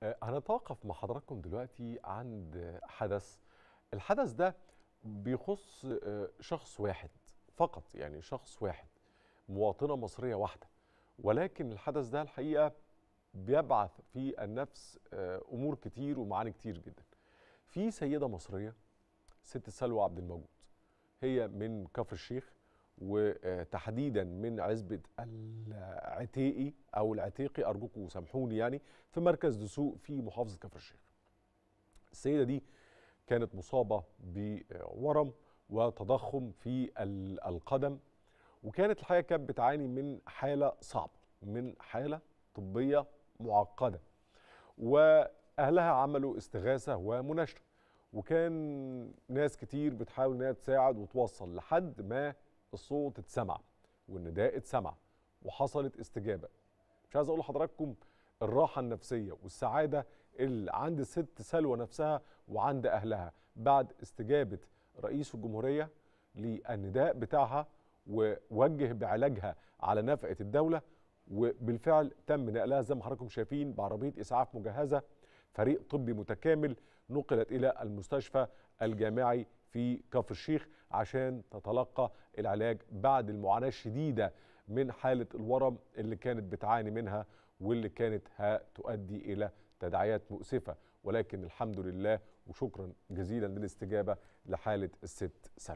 آه، هنتوقف مع حضراتكم دلوقتي عند حدث الحدث ده بيخص آه، شخص واحد فقط يعني شخص واحد مواطنة مصرية واحدة ولكن الحدث ده الحقيقة بيبعث في النفس آه، أمور كتير ومعاني كتير جدا في سيدة مصرية ست سلوى عبد الموجود هي من كفر الشيخ وتحديدا من عزبة العتيقي أو العتيقي أرجوكم سامحوني يعني في مركز دسوق في محافظة كفر الشيخ السيدة دي كانت مصابة بورم وتضخم في ال- القدم وكانت الحقيقة كانت بتعاني من حالة صعبة من حالة طبية معقدة وأهلها عملوا استغاثة ومناشدة وكان ناس كتير بتحاول انها تساعد وتوصل لحد ما الصوت اتسمع والنداء اتسمع وحصلت استجابه مش عايز اقول لحضراتكم الراحه النفسيه والسعاده اللي عند الست سلوى نفسها وعند اهلها بعد استجابه رئيس الجمهوريه للنداء بتاعها ووجه بعلاجها على نفقه الدوله وبالفعل تم نقلها زي ما حضراتكم شايفين بعربيه اسعاف مجهزه فريق طبي متكامل نقلت الى المستشفى الجامعي في كفر الشيخ عشان تتلقى العلاج بعد المعاناه الشديده من حاله الورم اللي كانت بتعاني منها واللي كانت هتؤدي الى تداعيات مؤسفه ولكن الحمد لله وشكرا جزيلا للاستجابه لحاله الست سلوى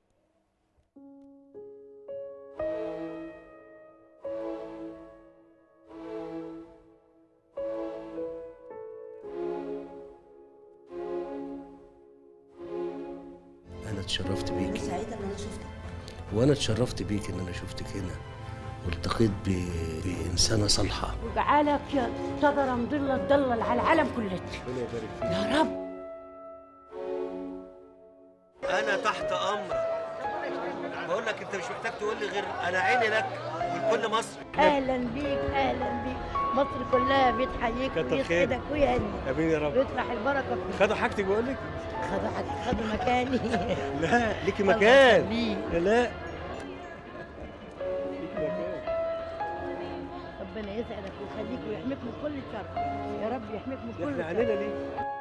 انا اتشرفت أنا بيكي سعيدة إن أنا شفتك وانا اتشرفت بيك ان انا شفتك هنا والتقيت ب... بانسانه صالحه وجعلك يا صدر مضلة تضلل على العالم كله يا رب انا تحت امرك بقول لك انت مش محتاج تقول لي غير انا عيني لك ولكل مصر اهلا بيك اهلا بيك مصر كلها بتحييك كتر خير. ويسعدك ويهنيك امين يا رب ويطرح البركه فيك خدوا حاجتك بقول لك خدوا حد- خدوا مكاني لا ليكي الله مكان يخليك. لا ليكي مكان ربنا يسعدك ويخليك ويحميك من كل شر يا رب يحميك من كل احنا شر علينا ليه